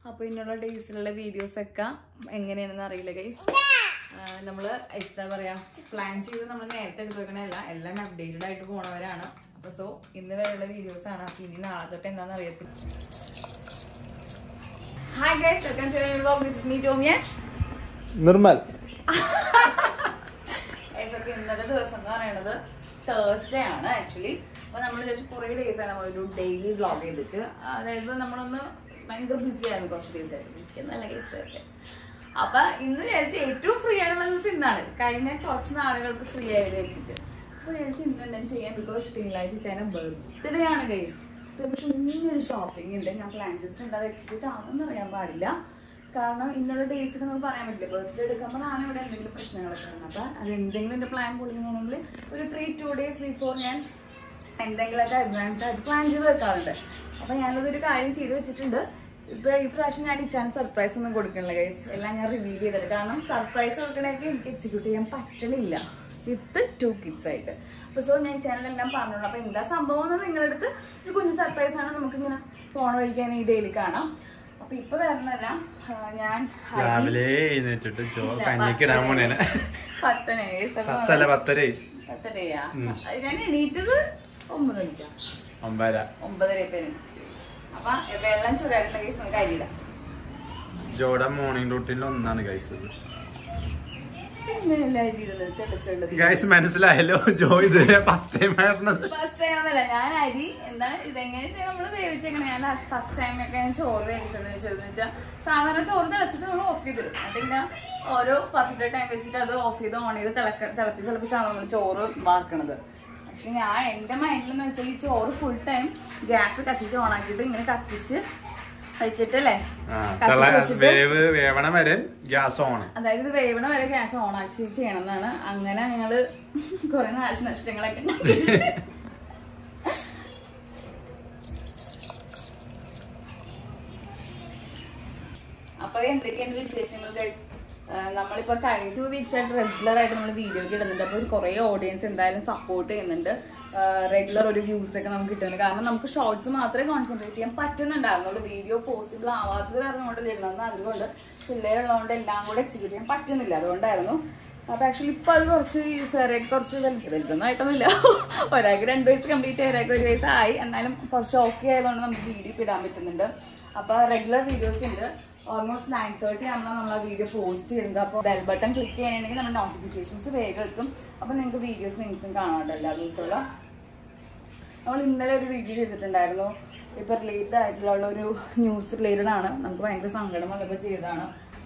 അപ്പോൾ ഇനിയുള്ള ഡേയ്സിലുള്ള വീഡിയോസ് ഒക്കെ എങ്ങനെയാണെന്ന് അറിയില്ല ഗൈസ് നമ്മൾ എന്താ പറയാ പ്ലാൻ ചെയ്ത് നമ്മൾ നേരത്തെ എടുത്ത് വെക്കണല്ല എല്ലാം അപ്ഡേറ്റഡ് ആയിട്ട് പോണവരാണ് അപ്പോൾ സോ ഇന്ന് വരെയുള്ള വീഡിയോസ് ആണ് അപ്പോൾ ഇനി നാളെ തൊട്ട് എന്താണെന്ന് അറിയത്തില്ല hi guys welcome to vlog this is me Jomiyan Nirmal Guys, അപ്പൊ ഇന്നത്തെ ദിവസം എന്ന് പറയുന്നത് തേഴ്സ്ഡേ ആണ് ആക്ച്വലി അപ്പൊ നമ്മൾ ജസ്റ്റ് കുറെ ഡേയ്സ് ആണ് നമ്മളൊരു ഡെയിലി വ്ളോഗ് ചെയ്തിട്ട് അതായത് നമ്മളൊന്ന് ഭയങ്കര ബിസി ആയിരുന്നു കുറച്ച് ഡേയ്സ് ആയിട്ട് ബിസി എന്നല്ല കേസ് ആയിട്ട് അപ്പൊ ഇന്ന് വിചാരിച്ച ഏറ്റവും ഫ്രീ ആയിട്ടുള്ള ദിവസം ഇന്നാണ് കഴിഞ്ഞ കുറച്ച് നാളുകൾക്ക് ഫ്രീ ആയത് വെച്ചിട്ട് അപ്പൊ വിചാരിച്ചു ഇന്ന് എന്തായാലും ചെയ്യാം ബിക്കോസ് തിങ്കളാഴ്ച ചേന ബർത്ത്ഡേ ആണ് ഗൈസ് പക്ഷെ ഇന്നൊരു ഷോപ്പിംഗ് ഉണ്ട് ഞാൻ പ്ലാൻ ചെയ്തിട്ടുണ്ട് അത് എക്സിക്യൂട്ട് ആണെന്ന് അറിയാൻ പാടില്ല കാരണം ഇന്നലെ ഡേയ്സൊക്കെ നമുക്ക് പറയാൻ പറ്റില്ല ബർത്ത്ഡേ എടുക്കുമ്പോഴാണ് ഇവിടെ എന്തെങ്കിലും പ്രശ്നങ്ങളൊക്കെ വരുന്നത് അപ്പം അത് എന്തെങ്കിലും എൻ്റെ പ്ലാൻ പൊളിഞ്ഞാണെങ്കിൽ ഒരു ത്രീ ടു ഡേയ്സ് ബിഫോർ ഞാൻ എന്തെങ്കിലുമൊക്കെ അഡ്വാൻസ് ആയിട്ട് പ്ലാൻ ചെയ്ത് വെക്കാറുണ്ട് അപ്പം ഞാനതൊരു കാര്യം ചെയ്ത് വെച്ചിട്ടുണ്ട് ഇപ്പൊ ഈ പ്രാവശ്യം ഞാൻ ഇച്ചാൻ സർപ്രൈസ് ഒന്നും കൊടുക്കണില്ല ഗൈസ് എല്ലാം ഞാൻ റിവീൽ ചെയ്തത് കാരണം സർപ്രൈസ് കൊടുക്കണേക്ക് എനിക്ക് എക്സിക്യൂട്ട് ചെയ്യാൻ പറ്റണില്ല വിത്ത് ടു കിഡ്സ് ആയിട്ട് അപ്പൊ സോ ഞാൻ ചാനലെല്ലാം പറഞ്ഞോളൂ അപ്പൊ എന്താ സംഭവം എന്ന് നിങ്ങളുടെ അടുത്ത് ഒരു കുഞ്ഞു സർപ്രൈസ് ആണ് നമുക്ക് ഇങ്ങനെ ഫോൺ വഴിക്കാൻ ഈ ഡെയിലി കാണാം അപ്പൊ ഇപ്പൊ വരണല്ല ആ, ഞാൻ രാവിലെ എഴുന്നേറ്റിട്ട് ജോ കഞ്ഞിക്കിടാൻ പോണേനെ പത്തന പത്തല്ല പത്തര പത്തരയാ ഞാൻ എണീറ്റത് ഒമ്പത് മണിക്കാ ഒമ്പതര ഒമ്പതരയൊക്കെ അപ്പൊ വെള്ളം ചൂടായിട്ടുള്ള കേസ് നമുക്ക് അരിയിടാം ജോയുടെ മോർണിംഗ് റൂട്ടീനിൽ ഒന്നാണ് ഗൈസ് ഇങ്ങനെയല്ല അരിയിടുന്നത് തെളിച്ചുള്ളത് ഗൈസ് മനസ്സിലായല്ലോ ജോ ഇതുവരെ ഫസ്റ്റ് ടൈം ആയിരുന്നത് ഫസ്റ്റ് ടൈം ഒന്നല്ല ഞാൻ അരി എന്താണ് ഇതെങ്ങനെ വെച്ചാൽ നമ്മള് വേവിച്ചേക്കണേ ഞാൻ ഫസ്റ്റ് ടൈം ഒക്കെ ഞാൻ ചോറ് വേവിച്ചോണ്ട് വെച്ചതെന്ന് വെച്ചാൽ സാധാരണ ചോറ് തിളച്ചിട്ട് നമ്മൾ ഓഫ് ചെയ്തിടും അതിങ്ങനെ ഓരോ പർട്ടിക്കുലർ ടൈം വെച്ചിട്ട് അത് ഓഫ് ചെയ്ത് ഓൺ ചെയ്ത് തിളക്ക തിളപ്പിച്ച് തിളപ്പിച്ചാണ് നമ്മൾ ചോറ് വാർക്കണത് പക്ഷെ ഞാൻ എന്റെ മൈൻഡിൽ എന്ന് വെച്ചാൽ ഈ ചോറ് ഫുൾ ടൈം ഗ്യാസ് കത്തിച്ച് ഓൺ ആക്കിയിട്ട് ഇങ്ങനെ കത്തിച്ച് വെച്ചിട്ടല്ലേ ആ കത്തിച്ച് തിള വെച്ചിട്ട് വേവ് വേവണ വരെ ഗ്യാസ് ഓൺ അതായത് ഇത് വേവണ വരെ ഗ്യാസ് ഓൺ ആക്കി ചെയ്യണം എന്നാണ് അങ്ങനെ ഞങ്ങള് കുറെ നാശനഷ്ടങ്ങളൊക്കെ ഉണ്ടാക്കിയിട്ടുണ്ട്. അപ്പൊ എന്തൊക്കെയാണ് വിശേഷങ്ങൾ guys? ആ, നമ്മളിപ്പോ കഴിഞ്ഞ ടു വീക്സ് ആയിട്ട് റെഗുലർ ആയിട്ട് നമ്മൾ വീഡിയോ ഒക്കെ ഇടുന്നുണ്ട് അപ്പൊ ഒരു കുറെ ഓഡിയൻസ് എന്തായാലും സപ്പോർട്ട് ചെയ്യുന്നുണ്ട് റെഗുലർ ഒരു വ്യൂസ് ഒക്കെ നമുക്ക് കിട്ടുന്നുണ്ട് കാരണം നമുക്ക് ഷോർട്സ് മാത്രമേ കോൺസെൻട്രേറ്റ് ചെയ്യാൻ പറ്റുന്നുണ്ടായിരുന്നുള്ളൂ വീഡിയോ പോസിബിൾ ആവാത്തത് കാരണം കൊണ്ട് ഇടണമെന്ന് അതുകൊണ്ട് പിള്ളേരുള്ളതുകൊണ്ട് എല്ലാം കൂടെ എക്സിക്യൂട്ട് ചെയ്യാൻ പറ്റുന്നില്ല അതുകൊണ്ടായിരുന്നു അപ്പൊ ആക്ച്വലി ഇപ്പൊ അത് കുറച്ച് സാറെ കുറച്ച് വലുത് വലുതൊന്നും ആയിട്ടൊന്നുമില്ല ഒരാൾക്ക് രണ്ട് വയസ്സ് കംപ്ലീറ്റ് ആയി ഒരാൾക്ക് ഒരു വയസ്സായി എന്നാലും കുറച്ച് ഓക്കെ ആയതുകൊണ്ട് നമുക്ക് വീഡിയോ ഇപ്പൊ ഇടാൻ പറ്റുന്നുണ്ട് അപ്പൊ റെഗുലർ വീഡിയോസ് ഉണ്ട് ഓൾമോസ്റ്റ് നയൻ തേർട്ടി ആകുമ്പോൾ നമ്മൾ ആ വീഡിയോ പോസ്റ്റ് ചെയ്യുന്നത് അപ്പോൾ ബെൽ ബട്ടൺ ക്ലിക്ക് ചെയ്യണമെങ്കിൽ നമ്മുടെ നോട്ടിഫിക്കേഷൻസ് വേഗം എത്തും അപ്പോൾ നിങ്ങൾക്ക് വീഡിയോസ് നിങ്ങൾക്കും കാണാമല്ലോ എല്ലാ ദിവസമുള്ള നമ്മൾ ഇന്നലെ ഒരു വീഡിയോ ചെയ്തിട്ടുണ്ടായിരുന്നു ഇപ്പൊ റിലേറ്റഡ് ആയിട്ടുള്ള ഒരു ന്യൂസ് റിലേറ്റഡ് ആണ് നമുക്ക് ഭയങ്കര സങ്കടം വന്നപ്പോൾ ചെയ്തതാണ്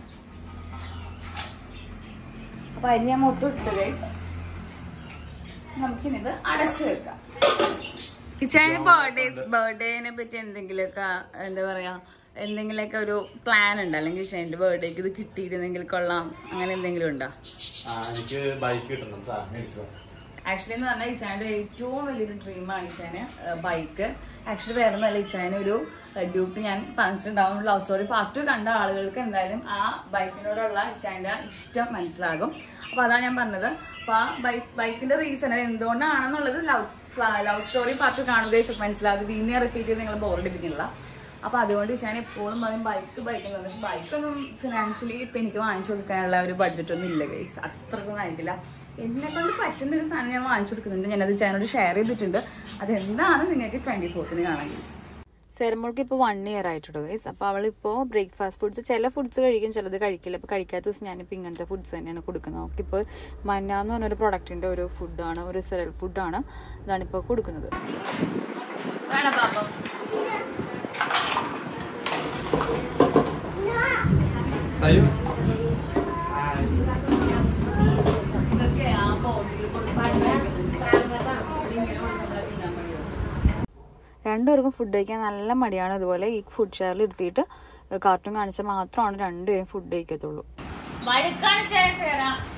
അപ്പൊ അരി ഞാൻ മൊത്തം ഇട്ട് ഗൈസ് നമുക്കിനിത് അടച്ചു വെക്കാം ഇച്ചാന് ബർത്ത്ഡേസ് ബർത്ത്ഡേനെ പറ്റി എന്തെങ്കിലുമൊക്കെ എന്താ പറയാ എന്തെങ്കിലുമൊക്കെ ഒരു പ്ലാൻ ഉണ്ട് അല്ലെങ്കിൽ ഇച്ചാന്റെ ബർത്ത്ഡേക്ക് ഇത് കിട്ടിയിരുന്നെങ്കിൽ കൊള്ളാം അങ്ങനെ എന്തെങ്കിലും ഉണ്ടോ എനിക്ക് ബൈക്ക് കിട്ടണം ആക്ച്വലി എന്ന് പറഞ്ഞാൽ ഇച്ചാന്റെ ഏറ്റവും വലിയൊരു ഡ്രീമാണ് ഇച്ചാന് ബൈക്ക് ആക്ച്വലി വേറെ നല്ല ഇച്ചാന് ഒരു ഡ്യൂക്ക് ഞാൻ പറഞ്ഞിട്ടുണ്ടാവും ലവ് സ്റ്റോറി പാർട്ട് ടു കണ്ട ആളുകൾക്ക് എന്തായാലും ആ ബൈക്കിനോടുള്ള ഇച്ചാന്റെ ഇഷ്ടം മനസ്സിലാകും അപ്പൊ അതാണ് ഞാൻ പറഞ്ഞത് അപ്പൊ ആ ബൈക്ക് ബൈക്കിന്റെ റീസൺ എന്തുകൊണ്ടാണെന്നുള്ളത് ലവ് ലവ് സ്റ്റോറി പാർട്ട് കാണുകയും മനസ്സിലാകും വീണ്ടും റിപ്പീറ്റ് ചെയ്ത് നിങ്ങൾ ബോറടിപ്പിക്കുന്നില്ല അപ്പൊ അതുകൊണ്ട് ഞാൻ എപ്പോഴും പറയും ബൈക്ക് ബൈക്ക് പക്ഷെ ബൈക്കൊന്നും ഫിനാൻഷ്യലി ഇപ്പൊ എനിക്ക് വാങ്ങിച്ചു കൊടുക്കാനുള്ള ഒരു ബഡ്ജറ്റ് ഒന്നും ഇല്ല ഗൈസ് അത്രക്കൊന്നും ആയിട്ടില്ല എന്നെ കൊണ്ട് പറ്റുന്ന ഒരു സാധനം ഞാൻ വാങ്ങിച്ചു കൊടുക്കുന്നുണ്ട് ഞാനത് ചാനോട് ഷെയർ ചെയ്തിട്ടുണ്ട് അതെന്താണ് നിങ്ങൾക്ക് ട്വന്റി ഫോർത്തിന് കാണാൻ ഗൈസ് സെറമോൾക്ക് ഇപ്പോൾ വൺ ഇയർ ആയിട്ടുള്ളൂ ഗൈസ് അപ്പോൾ അവളിപ്പോൾ ബ്രേക്ക്ഫാസ്റ്റ് ഫുഡ്സ് ചില ഫുഡ്സ് കഴിക്കും ചിലത് കഴിക്കില്ല അപ്പോൾ കഴിക്കാത്ത ദിവസം ഞാനിപ്പോൾ ഇങ്ങനത്തെ ഫുഡ്സ് തന്നെയാണ് കൊടുക്കുന്നത് അവൾക്കിപ്പോൾ മന്ന എന്ന് പറഞ്ഞൊരു പ്രൊഡക്റ്റിൻ്റെ ഒരു ഫുഡാണ് ഒരു സെറൽ ഫുഡാണ് ഇതാണിപ്പോൾ കൊടുക്കുന്നത് വേണം പാപ്പം സയ്യോ ഇതൊക്കെ ആ ബോട്ടിൽ കൊടുക്കുന്നുണ്ട് ഇങ്ങനെ നമ്മളെ തിന്നാൻ മടിയോ രണ്ടുപേർക്കും ഫുഡ് കഴിക്കാൻ നല്ല മടിയാണ് ഇതുപോലെ ഈ ഫുഡ് ഷെയറിൽ ഇരുത്തിയിട്ട് കാർട്ടൂൺ കാണിച്ചാൽ മാത്രമാണ് രണ്ടുപേരും ഫുഡ് കഴിക്കത്തുള്ളൂ വഴുക്കാണ് ചേരാ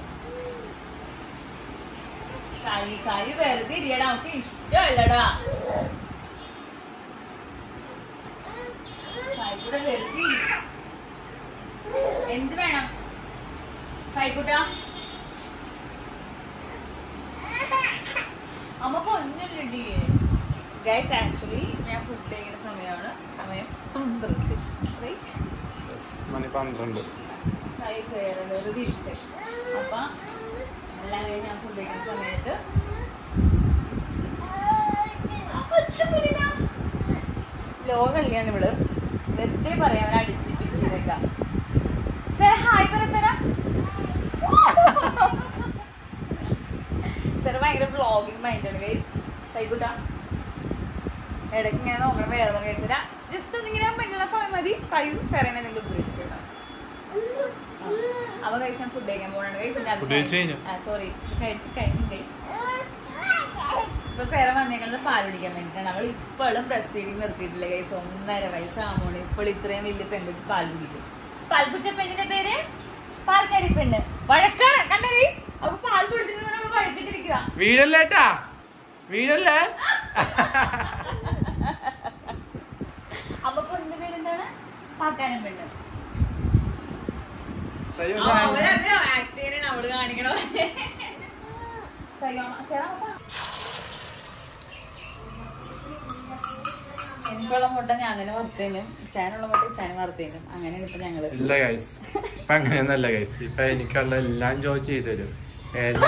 സായി സായി വെറുതെ ഇരിയടാ നമുക്ക് ഇഷ്ടമല്ലടാ സായി കൂടെ വെറുതെ ഇരി. എന്ത് വേണം സായിക്കുട്ട അമ്മ പൊന്നല്ലടി ഗൈസ് ആക്ച്വലി ഞാൻ ഫുഡ് കഴിക്കുന്ന സമയമാണ് സമയം പന്ത്രണ്ട് റൈറ്റ് മണി പന്ത്രണ്ട് സൈസ് കയറുന്നത് ഒരു തിരിച്ച് അപ്പൊ എല്ലാവരെയും ഞാൻ ഫുഡ് കഴിക്കുന്ന സമയത്ത് ആ കൊച്ചുകുഞ്ഞിനാ. ലോ കള്ളിയാണ് ഇവള് വെറുതെ പറയാൻ അവൻ അടിച്ച് പിച്ചിലൊക്കെ ഹായ് പറ സെറ സെറ ഭയങ്കര വ്ളോഗിങ് മൈൻഡാണ് ഗൈസ് സൈക്കുട്ടാ ഇടയ്ക്ക് ഇങ്ങനെ നോക്കണം വേറെ ഗൈസ് ജസ്റ്റ് ഒന്നിങ്ങനെ പെണ്ണുള്ള സമയം മതി സൈയും സെറേനെ നിങ്ങൾ ഉപയോഗിച്ചിട്ടാണ് അവ കഴിച്ചാൽ ഫുഡ് കഴിക്കാൻ പോകണം Food കഴിച്ച് കഴിഞ്ഞോ? സോറി കഴിച്ച് കഴിഞ്ഞു ഗൈസ് ഇപ്പൊ ഫെറ വന്നേക്കുന്നത് പാൽ കുടിക്കാൻ വേണ്ടിയിട്ടാണ് അവൾ ഇപ്പോഴും ബ്രസ്റ്റ് ഫീഡിങ് നിർത്തിയിട്ടില്ല ഗൈസ് ഒന്നര വയസ്സാമോണ് ഇപ്പോൾ ഇത്രയും വലിയ പെൺകുച്ച് പാൽ കുടിക്കും പാൽക്കുച്ച പെണ്ണിന്റെ പേര് പാൽക്കരി പെണ്ണ് വഴക്കാണ് കണ്ട ഗൈസ് അവക്ക് പാൽ കൊടുത്തിട്ട് നമ്മൾ വഴക്കിട്ടിരിക്കുക വീഴല്ലേട്ടാ വീഴല്ലേ അപ്പൊ പെണ്ണിന്റെ പേരെന്താണ് പാക്കാനം പെണ്ണ് സയ്യോ, ആ, ഞാൻ- അവരത് ആക്ട് ചെയ്യാനാണ് അവള് കാണിക്കണോ സയ്യോ, സെറാ, വാ. എനിക്കുള്ള മുട്ട ഞാൻ തന്നെ വറുത്തേനും ഇച്ചാനുള്ള മുട്ട ഇച്ചാൻ വറുത്തേനും അങ്ങനെയാണ് ഇപ്പൊ ഞങ്ങള് ഇല്ല ഗൈസ് ഇപ്പൊ അങ്ങനെയൊന്നല്ല ഗൈസ് ഇപ്പൊ എനിക്കുള്ള എല്ലാം ജോ ചെയ്തു തരും ഏത്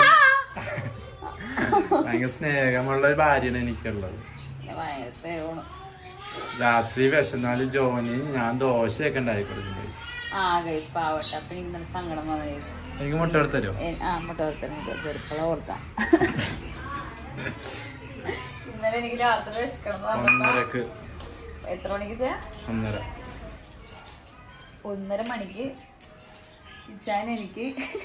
ഭയങ്കര സ്നേഹമുള്ള ഒരു ഭാര്യയാണ് എനിക്കുള്ളത് ഭയങ്കര സ്നേഹമാണ്. രാത്രി വിശന്നാലും ജോനി ഞാൻ ദോശയൊക്കെ ഉണ്ടാക്കി കൊടുക്കും ഗൈസ് ആ ഗൈസ് പാവട്ടെ അപ്പൊ എനിക്ക് നല്ല സങ്കടം വന്നു ഗൈസ് എനിക്ക് മുട്ട എടുത്ത് തരുമോ ആ മുട്ട വറുത്തേ ചെറുപ്പള ഓർക്കാം ഇന്നലെ എനിക്ക് രാത്രി വിശക്കണം എന്ന് പറഞ്ഞപ്പോ ഒന്നരക്ക് എത്ര മണിക്ക് ചെയ്യാം ഒന്നര ഒന്നര മണിക്ക് ചാൻ എനിക്ക്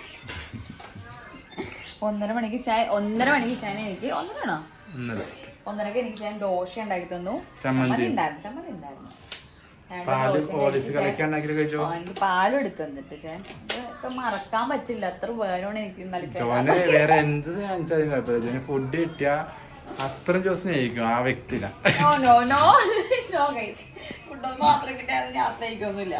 ഒന്നര മണിക്ക് ചായ ഒന്നര മണിക്ക് ചാൻ എനിക്ക് ഒന്നരാണോ ഒന്നര ഒന്നരക്ക് എനിക്ക് ഞാൻ ദോശ ഉണ്ടാക്കി തന്നു ചമ്മന്തി. ചമ്മന്തി ഉണ്ടായിരുന്നു ചമ്മന്തി ഉണ്ടായിരുന്നു ഞാൻ പാല് ദോശ പോളിസ് ഉണ്ടാക്കി കലക്കി ഉണ്ടാക്കി കഴിച്ചോ ആ, എനിക്ക് പാലും എടുത്തു തന്നിട്ട് ചാൻ ഇത് ഇപ്പൊ മറക്കാൻ പറ്റില്ല അത്ര വേരമാണ് എനിക്ക് ഇന്നലെ ചാൻ ജോന് വേറെ എന്ത് കാണിച്ചാലും കുഴപ്പമില്ല ജോന് ഫുഡ് കിട്ടിയാ അത്രയും ജോ സ്നേഹിക്കും ആ വ്യക്തിനെ no no no no guys ഫുഡൊന്നും മാത്രം കിട്ടിയാൽ ഞാൻ സ്നേഹിക്കൊന്നുമില്ല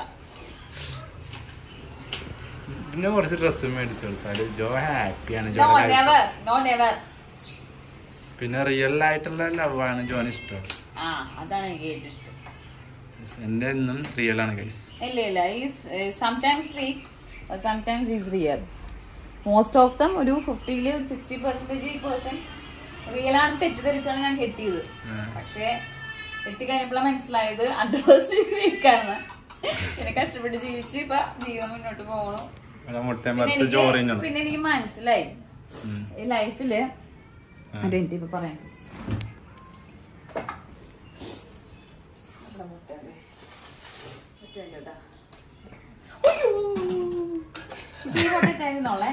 പിന്നെ കുറച്ച് ഡ്രസ്സ് മേടിച്ചു കൊടുത്താല് ജോ ഹാപ്പിയാണ് no Jo never no never പിന്നെ റിയൽ ആയിട്ടുള്ള ലവ് ആണ് ജോന് ഇഷ്ടം ആ അതാണ് എനിക്ക് ഏറ്റവും ഇഷ്ടം എന്റെ എന്നും റിയൽ ആണ് ഗൈസ് ഇല്ല ഇല്ല is sometimes fake sometimes is real most of them ഒരു ഫിഫ്റ്റിയിൽ ഒരു സിക്സ്റ്റി പെർസെൻറ്റേജ് പേഴ്സൺ റിയൽ ആണ് തെറ്റിദ്ധരിച്ചാണ് ഞാൻ കെട്ടിയത് പക്ഷേ കെട്ടിക്കഴിഞ്ഞപ്പോഴാണ് മനസ്സിലായത് അഡ്വാൻസ് ഫേക്കാണ് പിന്നെ കഷ്ടപ്പെട്ട് ജീവിച്ച് ഇപ്പൊ ജീവിതം മുന്നോട്ട് പോകണു മുട്ടയും പിന്നെ പത്ത് എനിക്ക് ചോറിനാണ് പിന്നെ എനിക്ക് മനസ്സിലായി ഈ ലൈഫില് ഒരു മിനിറ്റ് ഇപ്പൊ പറയാം ഇവിടെ മുട്ടയുണ്ട്. മുട്ടയുണ്ട് കേട്ടോ. ഉയ്യോ. ഇച്ചിരി മുട്ട ചേരുന്നോളെ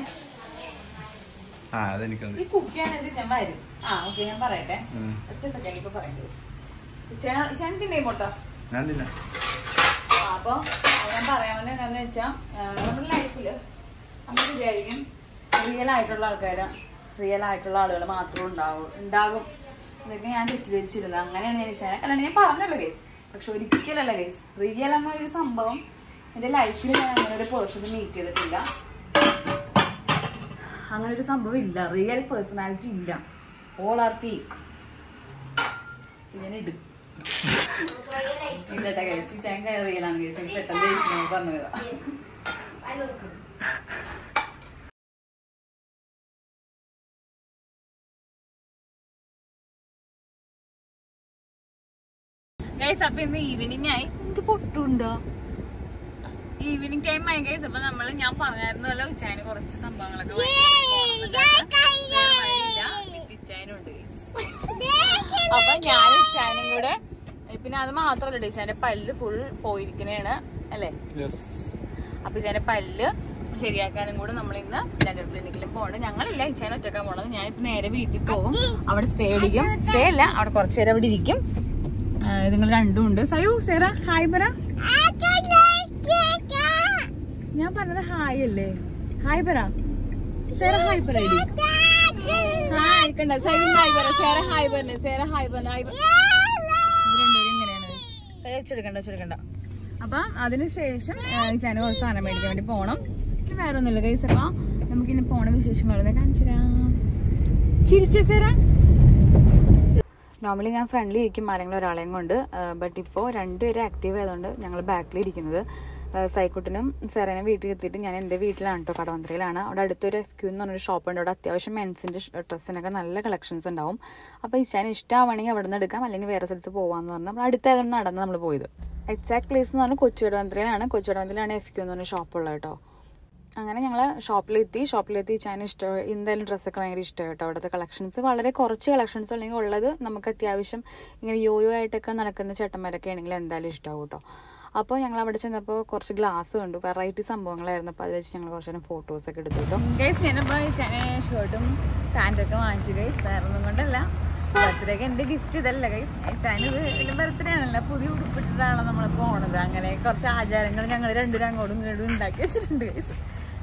ആ അതെനിക്കുണ്ട് ഈ കുക്ക് ചെയ്യാൻ എന്ത് ചെമ്മ വരും ആ ഓക്കെ ഞാൻ പറയട്ടെ ഉം. ഒറ്റ സെക്കൻഡ് ഇപ്പൊ പറയാം ചേട്ടൻ തിന്നേ മുട്ട ഞാൻ തിന്നാ ആ, അപ്പൊ ഞാൻ പറയാൻ വന്നത് എന്താന്ന് വെച്ചാ ആ, നമ്മുടെ ലൈഫില് നമ്മൾ വിചാരിക്കും റിയൽ ആയിട്ടുള്ള ആൾക്കാര് റിയൽ ആയിട്ടുള്ള ആളുകൾ മാത്രമേ ഉണ്ടാവൂ ഉണ്ടാകും ഇതൊക്കെ ഞാൻ തെറ്റിദ്ധരിച്ചിരുന്നത് അങ്ങനെയാണ് ഞാൻ വെച്ചാൽ അല്ലാണ്ട് ഞാൻ പറഞ്ഞല്ലോ കേസ് പക്ഷെ ഒരിക്കലല്ല കേസ് റിയൽ എന്ന ഒരു സംഭവം എൻ്റെ ലൈഫിൽ ഞാൻ അങ്ങനെ ഒരു പേഴ്സൺ മീറ്റ് ചെയ്തിട്ടില്ല അങ്ങനെ ഒരു സംഭവം ഇല്ല റിയൽ പേഴ്സണാലിറ്റി ഇല്ല ഓൾ ആർ ഫേക്ക് ഞാൻ ഇടും ഇല്ലട്ടെ കേസ് ചാൻ റിയലാണ് കേസ് എനിക്ക് പെട്ടെന്ന് ദേഷ്യം പറഞ്ഞതാ ഗൈസ് അപ്പൊ ഇന്ന് ഈവനിങ് ആയി എനിക്ക് പൊട്ടുണ്ടോ ഈവനിങ് ടൈം ആയി ഗൈസ് അപ്പൊ നമ്മള് ഞാൻ പറഞ്ഞായിരുന്നല്ലോ ഉച്ചാന് കുറച്ച് സംഭവങ്ങളൊക്കെ ഇച്ചാനുണ്ട് അപ്പൊ ഞാൻ ഇച്ചാനും കൂടെ പിന്നെ അത് മാത്രല്ല ഇച്ചാന്റെ പല്ല് ഫുൾ പോയിരിക്കണേണ് അല്ലേ യെസ് അപ്പൊ ഇച്ചാന്റെ പല്ല് ശരിയാക്കാനും കൂടെ നമ്മൾ ഇന്ന് ഡെന്റൽ ക്ലിനിക്കിലും പോകണം ഞങ്ങളില്ല ഇച്ചാൻ ഒറ്റക്കാൻ പോണത് ഞാൻ ഇപ്പൊ നേരെ വീട്ടിൽ പോകും അവിടെ സ്റ്റേ അടിക്കും സ്റ്റേ അല്ല അവിടെ കുറച്ചു നേരം അവിടെ ഇരിക്കും നിങ്ങൾ രണ്ടും ഉണ്ട് സയു സേറ ഹായ് പറ ഞാൻ പറഞ്ഞത് ഹായ് അല്ലേ ഹായ് പറ സേറ ഹായ് പറ ഇടി ഹായ് കണ്ട സൈൻ ഹായ് പറ സേറ ഹായ് പറഞ്ഞു സേറ ഹായ് പറഞ്ഞു ഹായ് ഇവരുണ്ടോ ഇങ്ങനെയാണ് വെച്ചെടുക്കണ്ട വെച്ചെടുക്കണ്ട അപ്പം അതിനുശേഷം ചാന കുറച്ച് സാധനം മേടിക്കാൻ വേണ്ടി പോകണം പിന്നെ വേറെ ഒന്നുമില്ല കൈസ് അപ്പൊ നമുക്കിനി പോണ വിശേഷങ്ങളൊക്കെ കാണിച്ചു തരാം ചിരിച്ച സേറ നോർമലി ഞാൻ ഫ്രണ്ട്ലി ഇരിക്കും ആരെങ്കിലും ഒരാളെയും കൊണ്ട് ബട്ട് ഇപ്പോൾ രണ്ടുപേരും ആക്റ്റീവ് ആയതുകൊണ്ട് ഞങ്ങൾ ബാക്കിൽ ഇരിക്കുന്നത് സൈക്കുട്ടിനും സെറേനെ വീട്ടിൽ എത്തിയിട്ട് ഞാൻ എൻ്റെ വീട്ടിലാണ് കേട്ടോ കടവന്ത്രയിലാണ് അവിടെ അടുത്തൊരു എഫ് ക്യൂ എന്ന് പറഞ്ഞൊരു ഷോപ്പ് ഉണ്ട് അവിടെ അത്യാവശ്യം മെൻസിൻ്റെ ഡ്രസ്സിനൊക്കെ നല്ല കളക്ഷൻസ് ഉണ്ടാവും അപ്പോൾ ഇച്ചാൻ ഇഷ്ടമാണെങ്കിൽ അവിടെ നിന്ന് എടുക്കാം അല്ലെങ്കിൽ വേറെ സ്ഥലത്ത് പോകാമെന്ന് പറഞ്ഞാൽ നമ്മൾ അടുത്തായതുകൊണ്ട് നടന്ന് നമ്മൾ പോയത് എക്സാക്ട് പ്ലേസ് എന്ന് പറഞ്ഞാൽ കൊച്ചി കടവന്ത്രയിലാണ് കൊച്ചി കടവന്ത്രയിലാണ് എഫ് ക്യൂ എന്ന് പറഞ്ഞ ഷോപ്പുള്ളത് കേട്ടോ അങ്ങനെ ഞങ്ങൾ ഷോപ്പിലെത്തി ഷോപ്പിലെത്തി ചാൻ ഇഷ്ടം എന്തായാലും ഡ്രസ്സൊക്കെ ഭയങ്കര ഇഷ്ടമായി കേട്ടോ അവിടുത്തെ കളക്ഷൻസ് വളരെ കുറച്ച് കളക്ഷൻസ് അല്ലെങ്കിൽ ഉള്ളത് നമുക്ക് അത്യാവശ്യം ഇങ്ങനെ യോയോ ആയിട്ടൊക്കെ നടക്കുന്ന ചേട്ടന്മാരൊക്കെ ആണെങ്കിൽ എന്തായാലും ഇഷ്ടമാവും കേട്ടോ അപ്പോൾ ഞങ്ങൾ അവിടെ ചെന്നപ്പോൾ കുറച്ച് ഗ്ലാസ് കണ്ടു വെറൈറ്റി സംഭവങ്ങളായിരുന്നു അപ്പോൾ അത് വെച്ച് ഞങ്ങൾ കുറച്ച് നേരം ഫോട്ടോസൊക്കെ എടുത്തു കേട്ടോ ഗൈസ് ഞാനിപ്പോൾ ഷർട്ടും പാൻറ്റൊക്കെ വാങ്ങിച്ചു ഗൈസ് വേറെ ഒന്നും കൊണ്ടല്ല ബർത്ത്ഡേക്ക് എൻ്റെ ഗിഫ്റ്റ് ഇതല്ല ഗൈസ് ഞാനിത് ഇതിൻ്റെ ബർത്ത്ഡേ ആണല്ലോ പുതിയ ഉടുപ്പിട്ടിട്ടാണ് നമ്മൾ പോണത് അങ്ങനെ കുറച്ച് ആചാരങ്ങൾ ഞങ്ങൾ രണ്ടുപേരും അങ്ങോട്ടും ഇങ്ങോട്ടും ഉണ്ടാക്കി വെച്ചിട്ടുണ്ട് ഗൈസ്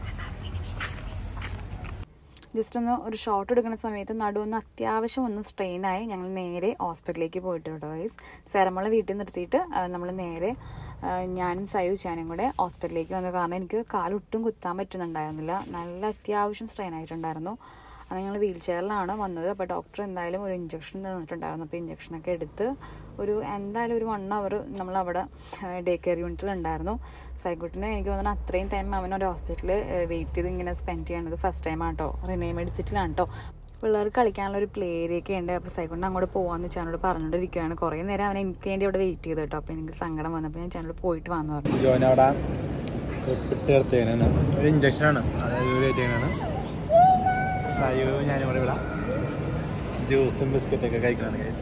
ജസ്റ്റ് ഒന്ന് ഒരു ഷോട്ട് എടുക്കുന്ന സമയത്ത് നടുവൊന്ന് അത്യാവശ്യം ഒന്ന് സ്ട്രെയിൻ ആയി ഞങ്ങൾ നേരെ ഹോസ്പിറ്റലിലേക്ക് പോയിട്ട് കേട്ടോ ഗൈസ് സെറമളെ വീട്ടിൽ നിർത്തിയിട്ട് നമ്മൾ നേരെ ആ, ഞാനും സയു ചാനും കൂടെ ഹോസ്പിറ്റലിലേക്ക് വന്നു കാരണം എനിക്ക് കാലൊട്ടും കുത്താൻ പറ്റുന്നുണ്ടായിരുന്നില്ല നല്ല അത്യാവശ്യം സ്ട്രെയിൻ ആയിട്ടുണ്ടായിരുന്നു അങ്ങനെ ഞങ്ങൾ വീൽ ചെയറിലാണ് വന്നത് അപ്പോൾ ഡോക്ടർ എന്തായാലും ഒരു ഇഞ്ചക്ഷൻ തന്നിട്ടുണ്ടായിരുന്നു അപ്പോൾ ഇഞ്ചക്ഷനൊക്കെ എടുത്ത് ഒരു എന്തായാലും ഒരു വൺ അവർ നമ്മളവിടെ ഡേ കെയർ യൂണിറ്റിൽ ഉണ്ടായിരുന്നു സൈക്കോട്ടിന് എനിക്ക് തോന്നുന്നു അത്രയും ടൈം അവൻ ഒരു ഹോസ്പിറ്റലിൽ വെയിറ്റ് ചെയ്ത് ഇങ്ങനെ സ്പെൻഡ് ചെയ്യണത് ഫസ്റ്റ് ടൈം ആട്ടോ റിനേ മെഡിസിറ്റിലാണ് കേട്ടോ പിള്ളേർക്ക് കളിക്കാനുള്ള ഒരു പ്ലേ ഏരിയ ഒക്കെ ഉണ്ട് അപ്പോൾ സൈക്കോട്ടിന് അങ്ങോട്ട് പോകാമെന്ന് ചാനോട് പറഞ്ഞുകൊണ്ടിരിക്കുകയാണ് കുറേ നേരം അവൻ എനിക്ക് വേണ്ടി അവിടെ വെയിറ്റ് ചെയ്ത് കേട്ടോ അപ്പോൾ എനിക്ക് സങ്കടം വന്നപ്പോൾ ഞാൻ ചാനോട് പോയിട്ട് വന്നു പറഞ്ഞു ജോൻ അവിടെ ഒപ്പിട്ട് നിർത്തിയാണ് ഒരു ഇഞ്ചക്ഷനാണ് അതായത് ഒരു ഏറ്റിയാണ് സയോ ഞാനും കൂടെ ഇവിടെ ജ്യൂസും ബിസ്ക്കറ്റൊക്കെ കഴിക്കണതാണ് ഗൈസ്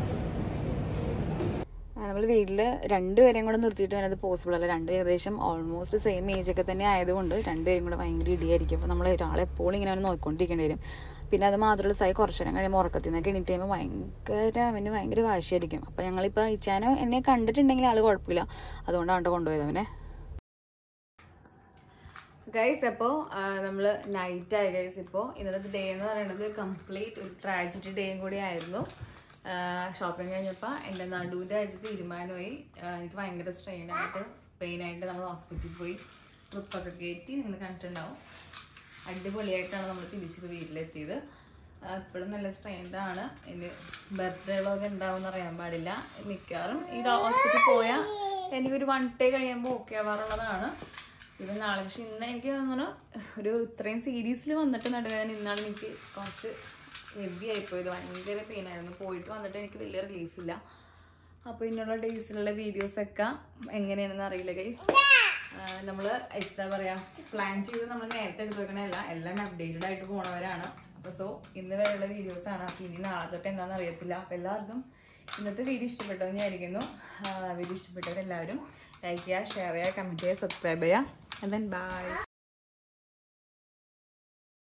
നമ്മൾ വീട്ടിൽ രണ്ടുപേരെയും കൂടെ നിർത്തിയിട്ട് അതിനകത്ത് പോസിബിൾ അല്ല രണ്ട് ഏകദേശം ഓൾമോസ്റ്റ് സെയിം ഏജ് ഒക്കെ തന്നെ ആയതുകൊണ്ട് രണ്ടുപേരും കൂടെ ഭയങ്കര ഇടിയായിരിക്കും അപ്പോൾ നമ്മൾ ഒരാളെ എപ്പോഴും ഇങ്ങനെ അവനെ നോക്കിക്കൊണ്ടിരിക്കേണ്ടി വരും പിന്നെ അത് മാത്രമല്ല സൈ കുറച്ച് നേരം കഴിയുമ്പോൾ ഉറക്കത്തിൽ നിന്നൊക്കെ എണീറ്റ് കഴിയുമ്പോൾ ഭയങ്കര അവന് ഭയങ്കര വാശിയായിരിക്കും അപ്പോൾ ഞങ്ങളിപ്പോൾ ഇച്ചാനോ എന്നെ കണ്ടിട്ടുണ്ടെങ്കിൽ ആൾ കുഴപ്പമില്ല അതുകൊണ്ടാണ് കേട്ടോ കൊണ്ടുപോയത് അവനെ ഗൈസ് അപ്പോൾ നമ്മൾ നൈറ്റ് ആയി ഗൈസ് ഇപ്പോൾ ഇന്നത്തെ ഡേ എന്ന് പറയുന്നത് കംപ്ലീറ്റ് ഒരു ട്രാജഡി ഡേയും കൂടി ആയിരുന്നു ഷോപ്പിംഗ് കഴിഞ്ഞപ്പോൾ എൻ്റെ നടുവിൻ്റെ ആയിട്ട് തീരുമാനമായി ആ, എനിക്ക് ഭയങ്കര സ്ട്രെയിൻ ആയിട്ട് പെയിൻ ആയിട്ട് നമ്മൾ ഹോസ്പിറ്റലിൽ പോയി ട്രിപ്പൊക്കെ കയറ്റി നിങ്ങൾ കണ്ടിട്ടുണ്ടാവും അടിപൊളിയായിട്ടാണ് നമ്മൾ തിരിച്ചിപ്പോൾ വീട്ടിലെത്തിയത് ഇപ്പോഴും നല്ല സ്ട്രെയിൻഡ് ആണ് ഇനി ബർത്ത്ഡേ വ്ളോഗ് ഉണ്ടാവും അറിയാൻ പാടില്ല മിക്കവാറും ഈ ഹോസ്പിറ്റലിൽ പോയാൽ എനിക്കൊരു വൺ ഡേ കഴിയുമ്പോൾ ഓക്കെ ആവാറുള്ളതാണ് ഇത് നാളെ പക്ഷെ ഇന്ന് എനിക്ക് തോന്നുന്നു ഒരു ഇത്രയും സീരീസിൽ വന്നിട്ട് നടുവേദന ഇന്നാണ് എനിക്ക് കുറച്ച് ഹെവി ആയിപ്പോയത് ഭയങ്കര പെയിൻ ആയിരുന്നു പോയിട്ട് വന്നിട്ട് എനിക്ക് വലിയ റിലീഫ് ഇല്ല അപ്പോൾ ഇനിയുള്ള ഡേയ്സിലുള്ള വീഡിയോസൊക്കെ എങ്ങനെയാണെന്ന് അറിയില്ല ഗൈസ് നമ്മൾ എന്താ പറയുക പ്ലാൻ ചെയ്ത് നമ്മൾ നേരത്തെ എടുത്ത് വെക്കണല്ല എല്ലാം അപ്ഡേറ്റഡ് ആയിട്ട് പോണവരാണ് അപ്പോൾ സോ ഇന്ന് വരെയുള്ള വീഡിയോസാണ് അപ്പോൾ ഇനി നാളെ തൊട്ട് എന്താണെന്ന് അറിയത്തില്ല അപ്പോൾ എല്ലാവർക്കും ഇന്നത്തെ വീഡിയോ ഇഷ്ടപ്പെട്ടു എന്ന് വിചാരിക്കുന്നു വീഡിയോ ഇഷ്ടപ്പെട്ടവരെല്ലാവരും ലൈക്ക് ചെയ്യുക ഷെയർ ചെയ്യുക കമൻറ്റ് ചെയ്യുക സബ്സ്ക്രൈബ് ചെയ്യുക and then bye